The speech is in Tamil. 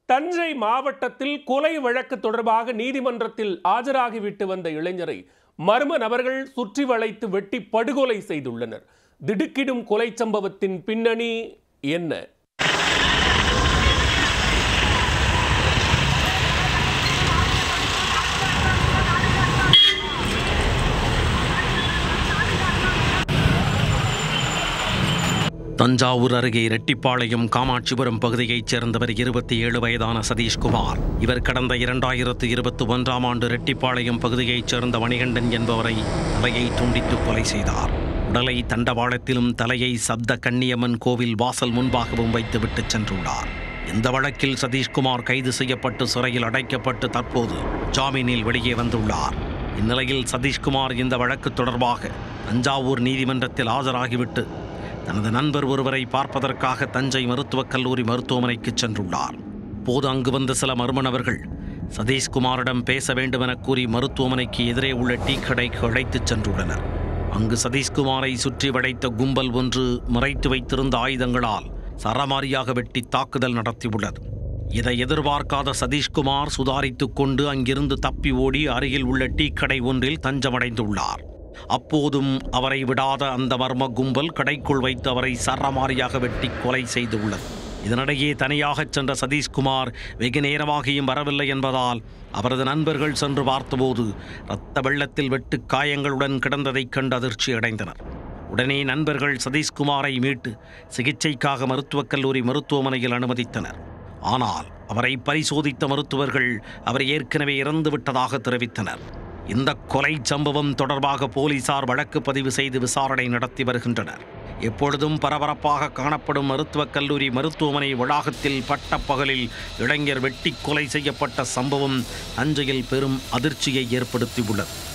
தஞ்சை மாவட்டத்தில் கொலை வழக்கு தொடர்பாக நீதிமன்றத்தில் ஆஜராகிவிட்டு வந்த இளைஞரை மர்ம நபர்கள் சுற்றி வளைத்து வெட்டி படுகொலை செய்துள்ளனர் திடுக்கிடும் கொலை சம்பவத்தின் பின்னணி என்ன தஞ்சாவூர் அருகே ரெட்டிப்பாளையம் காமாட்சிபுரம் பகுதியைச் சேர்ந்தவர் இருபத்தி ஏழு வயதான சதீஷ்குமார் இவர் கடந்த இரண்டாயிரத்து இருபத்தி ஒன்றாம் ஆண்டு ரெட்டிப்பாளையம் பகுதியைச் சேர்ந்த மணிகண்டன் என்பவரை தலையை துண்டித்து கொலை செய்தார் உடலை தண்டவாளத்திலும் தலையை சப்த கன்னியம்மன் கோவில் வாசல் முன்பாகவும் வைத்துவிட்டு சென்றுள்ளார் இந்த வழக்கில் சதீஷ்குமார் கைது செய்யப்பட்டு சிறையில் அடைக்கப்பட்டு தற்போது ஜாமீனில் வெளியே வந்துள்ளார் இந்நிலையில் சதீஷ்குமார் இந்த வழக்கு தொடர்பாக தஞ்சாவூர் நீதிமன்றத்தில் ஆஜராகிவிட்டு தனது நண்பர் ஒருவரை பார்ப்பதற்காக தஞ்சை மருத்துவக் கல்லூரி மருத்துவமனைக்கு சென்றுள்ளார் போது அங்கு வந்த சில மர்ம நபர்கள் சதீஷ்குமாரிடம் பேச வேண்டுமென கூறி மருத்துவமனைக்கு எதிரே உள்ள டீ கடைக்கு அழைத்துச் சென்றுள்ளனர் அங்கு சதீஷ்குமாரை சுற்றி வளைத்த கும்பல் ஒன்று மறைத்து வைத்திருந்த ஆயுதங்களால் சரமாரியாக வெட்டி தாக்குதல் நடத்தியுள்ளது இதை எதிர்பார்க்காத சதீஷ்குமார் சுதாரித்துக் கொண்டு அங்கிருந்து தப்பி ஓடி அருகில் உள்ள டீ கடை ஒன்றில் தஞ்சமடைந்துள்ளார் அப்போதும் அவரை விடாத அந்த மர்ம கும்பல் கடைக்குள் வைத்து அவரை சரமாரியாக வெட்டி கொலை செய்துள்ளது இதனிடையே தனியாகச் சென்ற சதீஷ்குமார் வெகு நேரமாகியும் வரவில்லை என்பதால் அவரது நண்பர்கள் சென்று பார்த்தபோது இரத்த வெள்ளத்தில் வெட்டு காயங்களுடன் கிடந்ததைக் கண்டு அதிர்ச்சி அடைந்தனர் உடனே நண்பர்கள் சதீஷ்குமாரை மீட்டு சிகிச்சைக்காக மருத்துவக் கல்லூரி மருத்துவமனையில் அனுமதித்தனர் ஆனால் அவரை பரிசோதித்த மருத்துவர்கள் அவர் ஏற்கனவே இறந்து விட்டதாக தெரிவித்தனர் இந்த கொலை சம்பவம் தொடர்பாக போலீசார் வழக்கு பதிவு செய்து விசாரணை நடத்தி வருகின்றனர் எப்பொழுதும் பரபரப்பாக காணப்படும் மருத்துவக் கல்லூரி மருத்துவமனை வளாகத்தில் பட்டப்பகலில் இளைஞர் வெட்டி கொலை செய்யப்பட்ட சம்பவம் தஞ்சையில் பெரும் அதிர்ச்சியை ஏற்படுத்தியுள்ளது